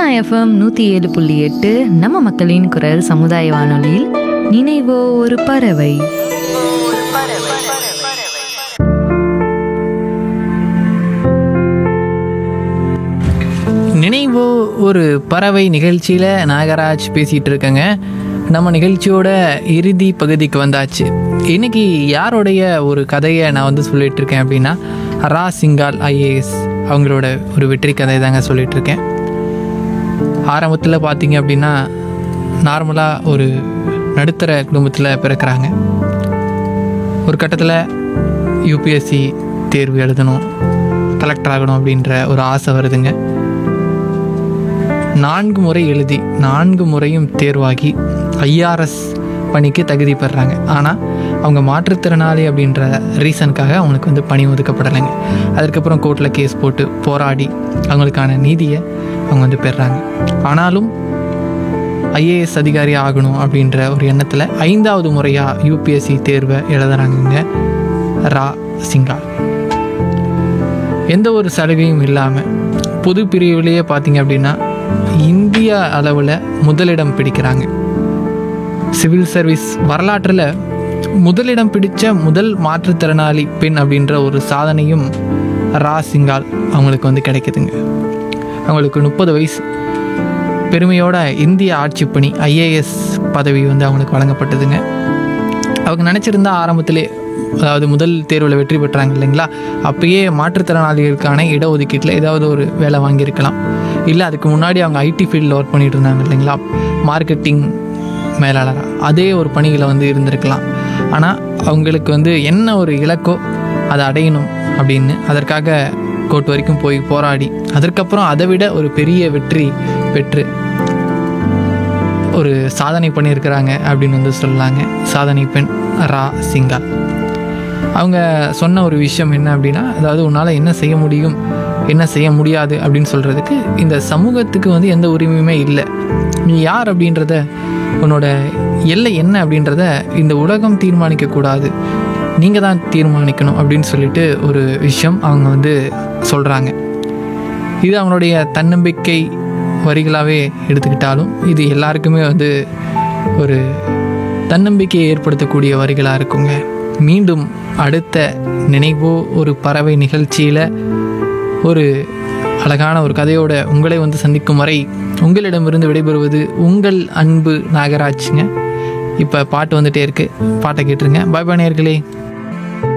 FM நூற்றி ஏழு புள்ளி எட்டு நம்ம மக்களின் குரல் சமுதாய வானொலியில் நினைவோ ஒரு பறவை நினைவோ ஒரு பறவை நிகழ்ச்சியில் நாகராஜ் பேசிகிட்டு இருக்கேங்க நம்ம நிகழ்ச்சியோட இறுதி பகுதிக்கு வந்தாச்சு இன்னைக்கு யாருடைய ஒரு கதையை நான் வந்து சொல்லிட்டு இருக்கேன் அப்படின்னா ரா சிங்கால் ஐஏஎஸ் அவங்களோட ஒரு வெற்றி கதையை தாங்க சொல்லிட்டு இருக்கேன் ஆரம்பத்தில் பார்த்தீங்க அப்படின்னா நார்மலாக ஒரு நடுத்தர குடும்பத்தில் பிறக்கிறாங்க ஒரு கட்டத்தில் யூபிஎஸ்சி தேர்வு எழுதணும் கலெக்டர் ஆகணும் அப்படின்ற ஒரு ஆசை வருதுங்க நான்கு முறை எழுதி நான்கு முறையும் தேர்வாகி ஐஆர்எஸ் பணிக்கு தகுதி பெறுறாங்க ஆனால் அவங்க மாற்றுத்திறனாளி அப்படின்ற ரீசனுக்காக அவங்களுக்கு வந்து பணி ஒதுக்கப்படலைங்க அதுக்கப்புறம் கோர்ட்டில் கேஸ் போட்டு போராடி அவங்களுக்கான நீதியை அவங்க வந்து பெறுறாங்க ஆனாலும் ஐஏஎஸ் அதிகாரி ஆகணும் அப்படின்ற ஒரு எண்ணத்தில் ஐந்தாவது முறையாக யூபிஎஸ்சி தேர்வை எழுதுறாங்கங்க ரா சிங்கால் எந்த ஒரு சலுகையும் இல்லாமல் பொது பிரிவிலேயே பார்த்தீங்க அப்படின்னா இந்திய அளவில் முதலிடம் பிடிக்கிறாங்க சிவில் சர்வீஸ் வரலாற்றில் முதலிடம் பிடித்த முதல் மாற்றுத்திறனாளி பெண் அப்படின்ற ஒரு சாதனையும் ரா சிங்கால் அவங்களுக்கு வந்து கிடைக்குதுங்க அவங்களுக்கு முப்பது வயசு பெருமையோட இந்திய ஆட்சிப்பணி ஐஏஎஸ் பதவி வந்து அவங்களுக்கு வழங்கப்பட்டதுங்க அவங்க நினச்சிருந்தா ஆரம்பத்திலே அதாவது முதல் தேர்வில் வெற்றி பெற்றாங்க இல்லைங்களா அப்பயே மாற்றுத்திறனாளிகளுக்கான இடஒதுக்கீட்டில் ஏதாவது ஒரு வேலை வாங்கியிருக்கலாம் இல்லை அதுக்கு முன்னாடி அவங்க ஐடி ஃபீல்டில் ஒர்க் பண்ணிட்டு இருந்தாங்க இல்லைங்களா மார்க்கெட்டிங் மேலாளராக அதே ஒரு பணியில் வந்து இருந்திருக்கலாம் ஆனால் அவங்களுக்கு வந்து என்ன ஒரு இலக்கோ அதை அடையணும் அப்படின்னு அதற்காக கோர்ட் வரைக்கும் போய் போராடி அதற்கப்புறம் அதை விட ஒரு பெரிய வெற்றி பெற்று ஒரு சாதனை பண்ணியிருக்கிறாங்க அப்படின்னு வந்து சொல்லலாங்க சாதனை பெண் ரா சிங்கா அவங்க சொன்ன ஒரு விஷயம் என்ன அப்படின்னா அதாவது உன்னால் என்ன செய்ய முடியும் என்ன செய்ய முடியாது அப்படின்னு சொல்கிறதுக்கு இந்த சமூகத்துக்கு வந்து எந்த உரிமையுமே இல்லை நீ யார் அப்படின்றத உன்னோட எல்லை என்ன அப்படின்றத இந்த உலகம் தீர்மானிக்கக்கூடாது நீங்கள் தான் தீர்மானிக்கணும் அப்படின்னு சொல்லிட்டு ஒரு விஷயம் அவங்க வந்து சொல்கிறாங்க இது அவங்களுடைய தன்னம்பிக்கை வரிகளாகவே எடுத்துக்கிட்டாலும் இது எல்லாருக்குமே வந்து ஒரு தன்னம்பிக்கையை ஏற்படுத்தக்கூடிய வரிகளாக இருக்குங்க மீண்டும் அடுத்த நினைவோ ஒரு பறவை நிகழ்ச்சியில் ஒரு அழகான ஒரு கதையோட உங்களை வந்து சந்திக்கும் வரை உங்களிடமிருந்து விடைபெறுவது உங்கள் அன்பு நாகராஜுங்க இப்போ பாட்டு வந்துட்டே இருக்கு பாட்டை கேட்டுருங்க பாய் பாய் நேயர்களே